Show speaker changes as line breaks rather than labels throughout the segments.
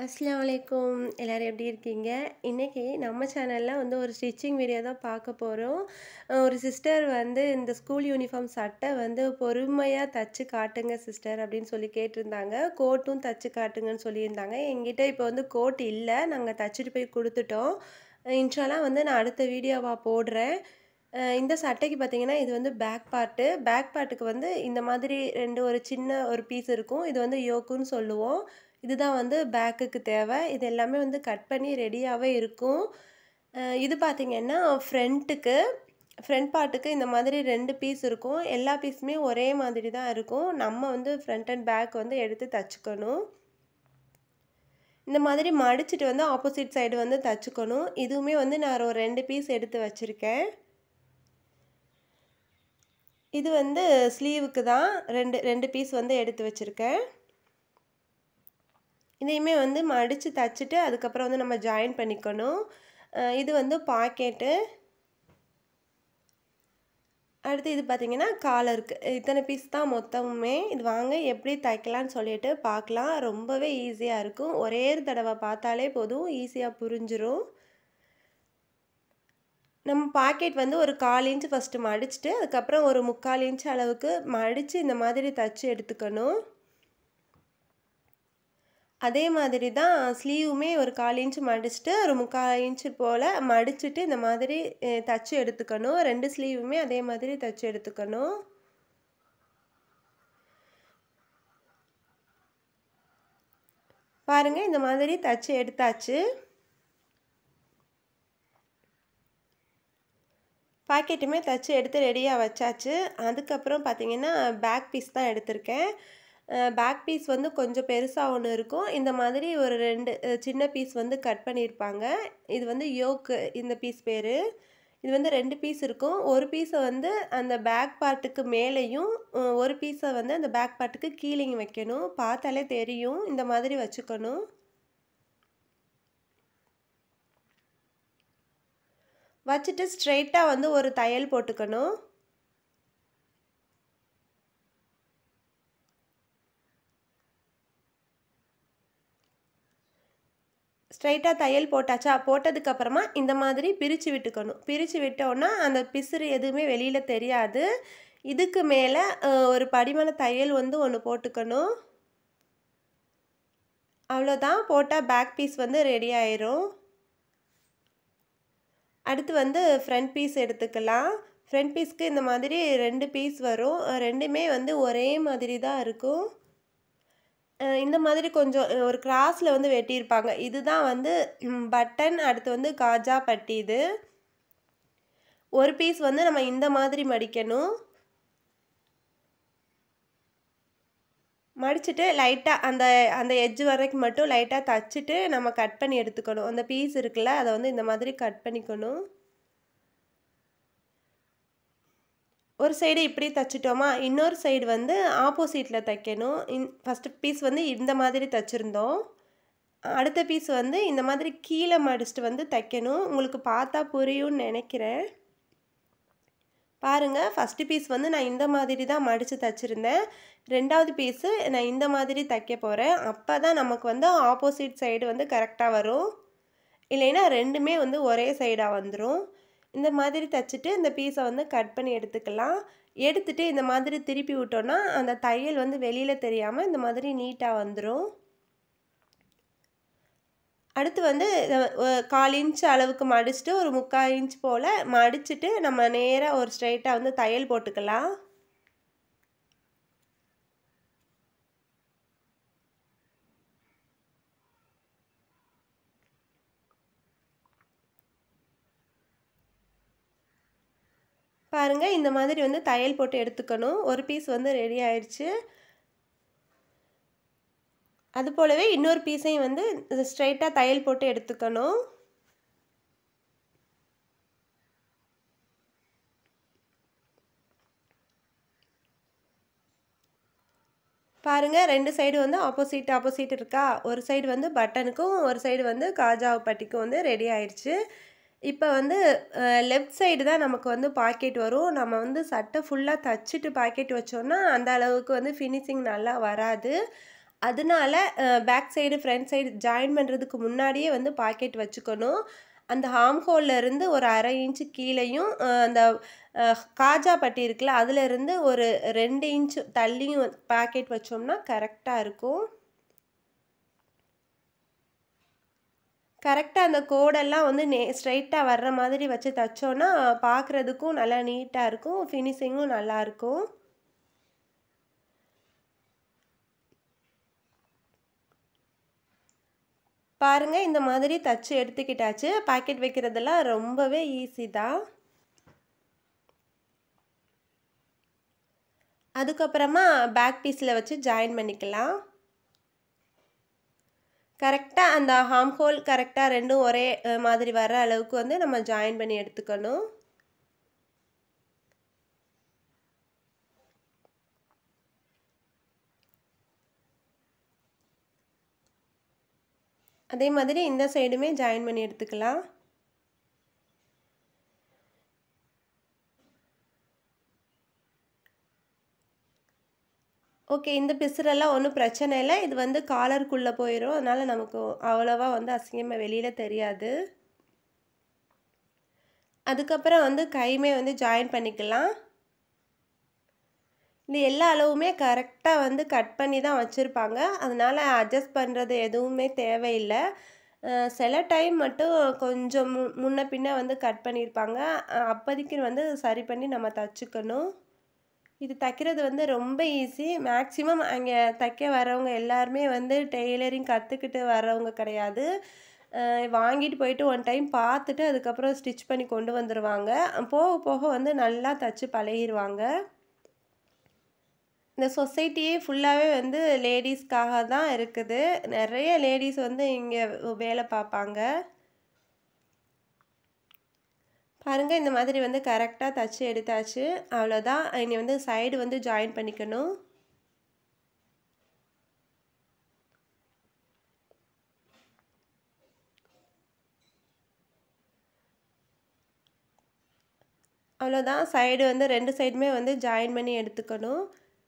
அஸ்ஸலாமு அலைக்கும் எல்லாரும் எப்படி இருக்கீங்க? இன்னைக்கு நம்ம சேனல்ல வந்து ஒரு ஸ்டிச்சிங் வீடியோ தான் பார்க்க போறோம். அ ஒரு சிஸ்டர் வந்து இந்த ஸ்கூல் யூனிஃபார்ம் சட்டை வந்து பொறுமையா தச்சு காட்டுங்க சிஸ்டர் அப்படின்னு சொல்லி கேட்டிருந்தாங்க. கோட்டும் தச்சு காட்டுங்கன்னு சொல்லியிருந்தாங்க. என்கிட்ட இப்போ வந்து கோட் இல்ல. நாங்க தச்சுட்டு போய் குடுத்துட்டோம். இன்ஷா அல்லாஹ் வந்து நான் அடுத்த வீடியோவா போடுறேன். அ இந்த சட்டைக்கு பார்த்தீங்கன்னா, இது வந்து பேக் பார்ட்டு. பேக் பார்ட்டுக்கு வந்து இந்த மாதிரி 2 ஒரு சின்ன ஒரு பீஸ் இருக்கும். இது வந்து யோக்குன்னு சொல்லுவோம். இதுதான் வந்து பேக்குக்கு தேவை. இது எல்லாமே வந்து கட் பண்ணி ரெடியாவே இருக்கும். அ இது பார்த்தீங்கன்னா, ஃப்ரண்ட்டுக்கு ஃப்ரண்ட் பார்ட்டுக்கு இந்த மாதிரி 2 பீஸ் இருக்கும். எல்லா பீஸுமே ஒரே மாதிரி தான் இருக்கும். நம்ம வந்து ஃப்ரண்ட் அண்ட் பேக் வந்து எடுத்து தச்சுக்கணும். இந்த மாதிரி மடிச்சுட்டு வந்து ஆப்போசிட் சைடு வந்து தச்சுக்கணும். இதுவுமே வந்து நான் ஒரு 2 பீஸ் எடுத்து வச்சிருக்கேன். இது வந்து ஸ்லீவுக்கு தான் 2 2 பீஸ் வந்து எடுத்து வச்சிருக்கேன். இதையுமே வந்து மடிச்சு தச்சுட்டு, அதுக்கப்புறம் வந்து நம்ம ஜாயின் பண்ணிக்கணும். அ இது வந்து பாக்கெட்டு. அடுத்து இது பார்த்தீங்கன்னா, காலருக்கு. இத்தனை பீஸ் தான் மொத்தமுமே. இது வாங்க எப்படி தைக்கலான்னு சொல்லிட்டு பார்க்கலாம். ரொம்பவே ஈஸியா இருக்கும். ஒரே ஒரு தடவ பார்த்தாலே போதும். ஈஸியா புரிஞ்சிரும். நம்ம பாக்கெட் வந்து ஒரு 1/4 இன்ச் ஃபர்ஸ்ட்டு மடிச்சுட்டு, அதுக்கப்புறம் ஒரு 3/4 இன்ச் அளவுக்கு மடிச்சு இந்த மாதிரி தச்சு எடுத்துக்கணும். அதே மாதிரி தான் ஸ்லீவுமே ஒரு 1/4 இன்ச் மடிச்சுட்டு, ஒரு 3/4 இன்ச் போல மடிச்சுட்டு இந்த மாதிரி அ தச்சு எடுத்துக்கணும். 2 ஸ்லீவுமே அதே மாதிரி தச்சு எடுத்துக்கணும். பாருங்க இந்த மாதிரி தச்சு எடுத்தாச்சு. பாக்கெட்டுமே தச்சு எடுத்து ரெடியா வச்சாச்சு. அதுக்கப்புறம் பார்த்தீங்கன்னா, பேக் பீஸ் தான் எடுத்திருக்கேன். அ பேக் பீஸ் வந்து கொஞ்சம் பெருசா ஒண்ணு இருக்கும். இந்த மாதிரி ஒரு 2 அ சின்ன பீஸ் வந்து கட் பண்ணியிருப்பாங்க. இது வந்து யோக்கு இந்த பீஸ் பேரு. இது வந்து 2 பீஸ் இருக்கும். ஒரு பீஸ வந்து அந்த பேக் பார்ட்டுக்கு மேலேயும், அ ஒரு பீஸ வந்து அந்த பேக் பார்ட்டுக்கு கீழேயும் வைக்கணும். பார்த்தாலே தெரியும். இந்த மாதிரி வச்சுக்கணும். வச்சுட்டு ஸ்ட்ரெயிட்டா வந்து ஒரு தையல் போட்டுக்கணும். ஸ்ட்ரெயிட்டா தையல் போட்டாச்சா? போட்டதுக்கு அப்புறமா இந்த மாதிரி பிரிச்சு விட்டுக்கணும். பிரிச்சு விட்டோம்னா, அந்த பிசுறு எதுவுமே வெளியில தெரியாது. இதுக்கு மேல அ ஒரு படிமான தையல் வந்து ஒண்ணு போட்டுக்கணும். அவ்வளோதான். போட்டா பேக் பீஸ் வந்து ரெடி ஆயிரும். அடுத்து வந்து ஃப்ரண்ட் பீஸ் எடுத்துக்கலாம். ஃப்ரண்ட் பீஸ்க்கு இந்த மாதிரி 2 பீஸ் வரும். அ 2மே வந்து ஒரே மாதிரி தான் இருக்கும். அ இந்த மாதிரி கொஞ்சம் ஒரு கிராஸ்ல வந்து வெட்டியிருப்பாங்க. இதுதான் வந்து ம் பட்டன், அடுத்து வந்து காஜா பட்டி இது. ஒரு பீஸ் வந்து நம்ம இந்த மாதிரி மடிக்கணும். மடிச்சுட்டு லைட்டா அந்த அந்த எட்ஜ் வரைக்கும் மட்டும் லைட்டா தச்சுட்டு, நம்ம கட் பண்ணி எடுத்துக்கணும். அந்த பீஸ் இருக்குல்ல, அத வந்து இந்த மாதிரி கட் பண்ணிக்கணும். ஒரு சைடு இப்படி தச்சுட்டோமா, இன்னொரு சைடு வந்து ஆப்போசிட்ல தைக்கணும். இன் ஃபர்ஸ்ட்டு பீஸ் வந்து இந்த மாதிரி தச்சிருந்தோம். அடுத்த பீஸ் வந்து இந்த மாதிரி கீழ மடிச்சுட்டு வந்து தைக்கணும். உங்களுக்கு பார்த்தா புரியும்னு நெனைக்கிறேன். பாருங்க, ஃபர்ஸ்ட்டு பீஸ் வந்து நான் இந்த மாதிரி தான் மடிச்சு தச்சிருந்தேன். 2வது பீஸு நான் இந்த மாதிரி தைக்க போறேன். அப்ப தான் நமக்கு வந்து ஆப்போசிட் சைடு வந்து கரெக்ட்டா வரும். இல்லைன்னா 2மே வந்து ஒரே சைடா வந்துரும். இந்த மாதிரி தச்சுட்டு, இந்த பீஸ வந்து கட் பண்ணி எடுத்துக்கலாம். எடுத்துட்டு இந்த மாதிரி திருப்பி விட்டோம்னா, அந்த தையல் வந்து வெளியில தெரியாம இந்த மாதிரி நீட்டா வந்துரும். அடுத்து வந்து அ ஒ 1/4 இன்ச் அளவுக்கு மடிச்சுட்டு, ஒரு 3/4 இன்ச் போல மடிச்சுட்டு, நம்ம நேரா ஒரு ஸ்ட்ரெயிட்டா வந்து தையல் போட்டுக்கலாம். பாருங்க, இந்த மாதிரி வந்து தையல் போட்டு எடுத்துக்கணும். ஒரு பீஸ் வந்து ரெடி ஆயிருச்சு. அது போலவே இன்னொரு பீஸையும் வந்து ஸ்ட்ரெயிட்டா தையல் போட்டு எடுத்துக்கணும். பாருங்க 2 சைடு வந்து ஆப்போசிட் ஆப்போசிட் இருக்கா? ஒரு சைடு வந்து பட்டனுக்கும், ஒரு சைடு வந்து காஜா பட்டிக்கும் வந்து ரெடி ஆயிருச்சு. இப்ப வந்து அ லெஃப்ட் சைடு தான் நமக்கு வந்து பாக்கெட் வரும். நம்ம வந்து சட்டை ஃபுல்லா தச்சுட்டு பாக்கெட் வச்சோம்னா, அந்த அளவுக்கு வந்து ஃபினிஷிங் நல்லா வராது. அதனால அ back side, front side join பண்ணுறதுக்கு முன்னாடியே வந்து பாக்கெட் வச்சுக்கணும். அந்த ஆர்ம் ஹோல்ல இருந்து ஒரு 1/2 இன்ச் கீழயும், அ அந்த அ காஜா பட்டி இருக்குல்ல, அதிலருந்து ஒரு 2 இன்ச் தள்ளியும் பாக்கெட் வச்சோம்னா கரெக்ட்டா இருக்கும். கரெக்ட்டா அந்த கோடெல்லாம் வந்து நே ஸ்ட்ரெயிட்டா வர்ற மாதிரி வச்சு தச்சோன்னா, பார்க்குறதுக்கும் நல்லா நீட்டா இருக்கும். ஃபினிஷிங்கும் நல்லாயிருக்கும். பாருங்க, இந்த மாதிரி தச்சு எடுத்துக்கிட்டாச்சு. பாக்கெட் வைக்கிறதெல்லாம் ரொம்பவே ஈஸி தான். அதுக்கப்புறமா பேக் பீஸ்ல வச்சு ஜாயின் பண்ணிக்கலாம். கரெக்ட்டா அந்த ஆர்ம் ஹோல் கரெக்ட்டா 2ம் ஒரே அ மாதிரி வர அளவுக்கு வந்து நம்ம ஜாயின் பண்ணி எடுத்துக்கணும். அதே மாதிரி இந்த சைடுமே ஜாயின் பண்ணி எடுத்துக்கலாம். ஓகே. இந்த பிசுறெல்லாம் ஒண்ணும் பிரச்சனை இல்ல. இது வந்து காலருக்குள்ள போயிரும். அதனால நமக்கு அவ்வளவா வந்து அசிங்கமா வெளியில தெரியாது. அதுக்கப்புறம் வந்து கையுமே வந்து ஜாயின் பண்ணிக்கலாம். இது எல்லா அளவுமே கரெக்ட்டா வந்து கட் பண்ணி தான் வச்சிருப்பாங்க. அதனால அட்ஜஸ்ட் பண்றது எதுவுமே தேவையில்ல. அ சில டைம் மட்டும் கொஞ்சம் மு முன்ன பின்ன வந்து கட் பண்ணியிருப்பாங்க. அ அப்போதைக்கு வந்து சரி பண்ணி நம்ம தச்சுக்கணும். இது தைக்கிறது வந்து ரொம்ப ஈஸி. மேக்ஸிமம் அங்கே தைக்க வரவங்க எல்லாருமே வந்து டெய்லரிங் கத்துக்கிட்டு வரவங்க கிடையாது. அ வாங்கிட்டு போயிட்டு ஒன் டைம் பார்த்துட்டு, அதுக்கப்புறம் ஸ்டிச் பண்ணி கொண்டு வந்துருவாங்க. போக போக வந்து நல்லா தச்சு பழகிருவாங்க. இந்த சொசைட்டியே ஃபுல்லாவே வந்து லேடீஸ்க்காக தான் இருக்குது. நெறைய லேடீஸ் வந்து இங்க வேலை பார்ப்பாங்க. பாருங்க, இந்த மாதிரி வந்து கரெக்ட்டா தச்சு எடுத்தாச்சு. அவ்வளோதான். இனி வந்து சைடு வந்து ஜாயின் பண்ணிக்கணும். அவ்வளோதான். சைடு வந்து 2 சைடுமே வந்து ஜாயின் பண்ணி எடுத்துக்கணும்.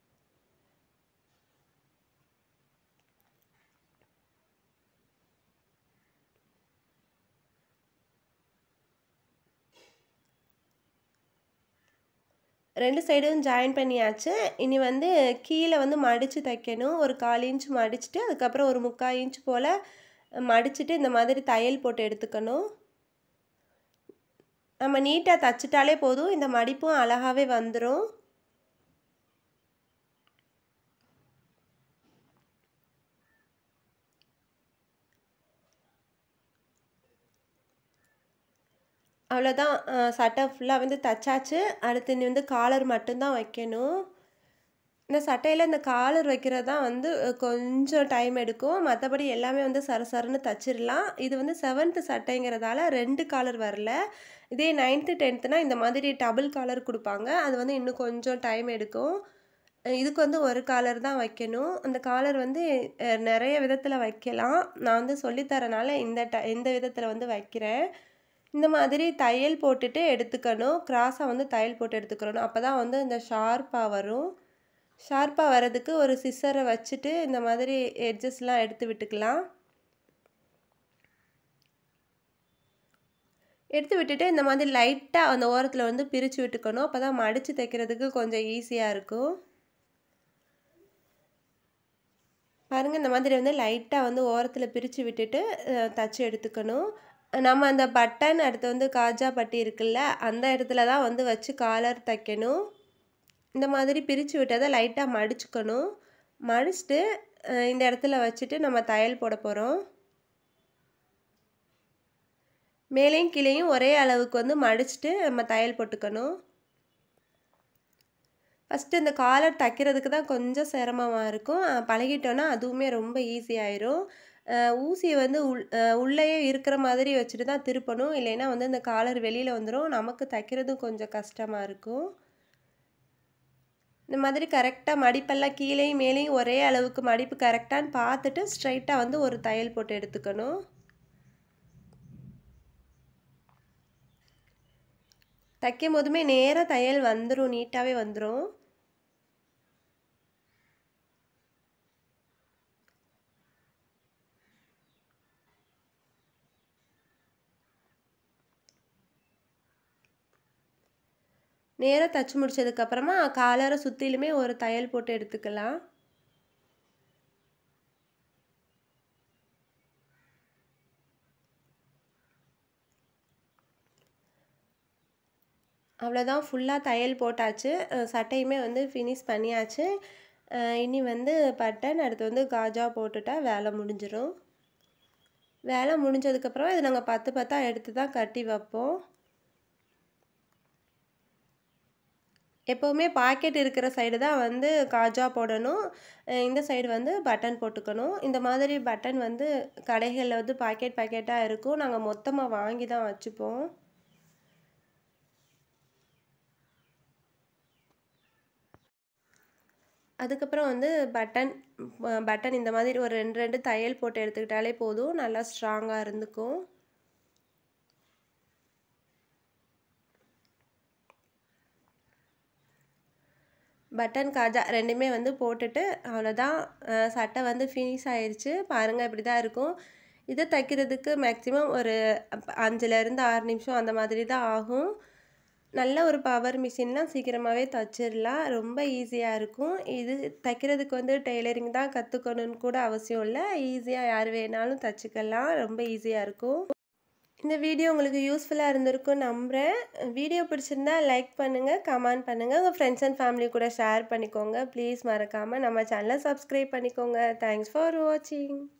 ரெண்டு சைடும் ஜாயின் பண்ணியாச்சு. இனி வந்து கீழ வந்து மடிச்சு தைக்கணும். ஒரு 1/4 இன்ச் மடிச்சுட்டு, அதுக்கப்புறம் ஒரு 3/4 இன்ச் போல மடிச்சுட்டு, இந்த மாதிரி தையல் போட்டு எடுத்துக்கணும். நம்ம நீட்டா தச்சுட்டாலே போதும். இந்த மடிப்பும் அழகாவே வந்துரும். அவ்வளோதான். அ சட்டை ஃபுல்லா வந்து தச்சாச்சு. அடுத்து இனி வந்து காலர் மட்டும் தான் வைக்கணும். இந்த சட்டையில இந்த காலர் வைக்கிறது தான் வந்து கொஞ்சம் டைம் எடுக்கும். மத்தபடி எல்லாமே வந்து சரசரன்னு தச்சிரலாம். இது வந்து 7த் சட்டைங்கிறதால 2 காலர் வரல. இதே 9த், 10த்னா இந்த மாதிரி டபுள் காலர் குடுப்பாங்க. அது வந்து இன்னும் கொஞ்சம் டைம் எடுக்கும். இதுக்கு வந்து ஒரு காலர் தான் வைக்கணும். அந்த காலர் வந்து அ நெறைய விதத்தில வைக்கலாம். நான் வந்து சொல்லி தரனால இந்த ட இந்த விதத்தில வந்து வைக்கிறேன். இந்த மாதிரி தையல் போட்டுட்டு எடுத்துக்கணும். கிராஸா வந்து தையல் போட்டு எடுத்துக்கிறணும். அப்பதான் வந்து இந்த ஷார்ப்பா வரும். ஷார்ப்பா வரதுக்கு ஒரு சிசர வச்சுட்டு, இந்த மாதிரி எட்ஜஸ்லாம் எடுத்து விட்டுக்கலாம். எடுத்து விட்டுட்டு, இந்த மாதிரி லைட்டா அந்த ஓரத்தில வந்து பிரிச்சு விட்டுக்கணும். அப்பதான் மடிச்சு தைக்கிறதுக்கு கொஞ்சம் ஈஸியா இருக்கும். பாருங்க, இந்த மாதிரி வந்து லைட்டா வந்து ஓரத்தில பிரிச்சு விட்டுட்டு, அ தச்சு எடுத்துக்கணும். நம்ம அந்த பட்டன், அடுத்து வந்து காஜா பட்டி இருக்குல்ல, அந்த இடத்துல தான் வந்து வச்சு காலர் தைக்கணும். இந்த மாதிரி பிரிச்சு விட்டத லைட்டா மடிச்சுக்கணும். மடிச்சுட்டு, அ இந்த இடத்துல வச்சுட்டு நம்ம தையல் போட போறோம். மேலேயும் கீழேயும் ஒரே அளவுக்கு வந்து மடிச்சுட்டு நம்ம தையல் போட்டுக்கணும். ஃபர்ஸ்ட்டு இந்த காலர் தைக்கிறதுக்கு தான் கொஞ்சம் சிரமமா இருக்கும். அ பழகிட்டோம்னா அதுவுமே ரொம்ப ஈஸி ஆயிரும். அ ஊசிய வந்து உள் அ உள்ளயே இருக்கிற மாதிரி வச்சுட்டு தான் திருப்பணும். இல்லைன்னா வந்து இந்த காலர் வெளியில வந்துரும். நமக்கு தைக்கிறதும் கொஞ்சம் கஷ்டமா இருக்கும். இந்த மாதிரி கரெக்ட்டா மடிப்பெல்லாம் கீழேயும் மேலேயும் ஒரே அளவுக்கு மடிப்பு கரெக்ட்டான்னு பார்த்துட்டு, ஸ்ட்ரெயிட்டா வந்து ஒரு தையல் போட்டு எடுத்துக்கணும். தைக்கும்போதுமே நேரா தையல் வந்துரும். நீட்டாவே வந்துரும். நேராக தச்சு முடிச்சதுக்கப்புறமா காலரை சுற்றிலுமே ஒரு தையல் போட்டு எடுத்துக்கலாம் அவ்வளோதான் ஃபுல்லாக தையல் போட்டாச்சு சட்டையுமே வந்து ஃபினிஷ் பண்ணியாச்சு இனி வந்து பட்டன் அடுத்து வந்து காஜா போட்டுட்டா வேலை முடிஞ்சிடும் வேலை முடிஞ்சதுக்கப்புறம் இது நாங்கள் பத்து பத்தாக எடுத்து தான் கட்டி வைப்போம் எப்போவுமே பாக்கெட் இருக்கிற சைடு தான் வந்து காஜா போடணும் இந்த சைடு வந்து பட்டன் போட்டுக்கணும் இந்த மாதிரி பட்டன் வந்து கடைகளில் வந்து பாக்கெட் பாக்கெட்டாக இருக்கும் நாங்கள் மொத்தமாக வாங்கி தான் வச்சுப்போம் அதுக்கப்புறம் வந்து பட்டன் பட்டன் இந்த மாதிரி ஒரு ரெண்டு ரெண்டு தையல் போட்டு எடுத்துக்கிட்டாலே போதும் நல்லா ஸ்ட்ராங்காக இருந்துக்கும் பட்டன் காஜா ரெண்டுமே வந்து போட்டுட்டு அவ்வளோதான் சட்டை வந்து ஃபினிஷ் ஆயிடுச்சு பாருங்கள் இப்படி தான் இருக்கும் இதை தைக்கிறதுக்கு மேக்ஸிமம் ஒரு அஞ்சுலேருந்து ஆறு நிமிஷம் அந்த மாதிரி தான் ஆகும் நல்ல ஒரு பவர் மிஷின்லாம் சீக்கிரமாகவே தச்சிடலாம் ரொம்ப ஈஸியாக இருக்கும் இது தைக்கிறதுக்கு வந்து டெய்லரிங் தான் கற்றுக்கணுன்னு கூட அவசியம் இல்லை ஈஸியாக யார் வேணாலும் தச்சுக்கலாம் ரொம்ப ஈஸியாக இருக்கும் இந்த வீடியோ உங்களுக்கு யூஸ்ஃபுல்லாக இருந்திருக்கும் நம்புகிறேன் வீடியோ பிடிச்சிருந்தா லைக் பண்ணுங்கள் கமெண்ட் பண்ணுங்கள் உங்கள் ஃப்ரெண்ட்ஸ் அண்ட் ஃபேமிலி கூட ஷேர் பண்ணிக்கோங்க ப்ளீஸ் மறக்காமல் நம்ம சேனலை சப்ஸ்கிரைப் பண்ணிக்கோங்க தேங்க்ஸ் ஃபார் வாட்சிங்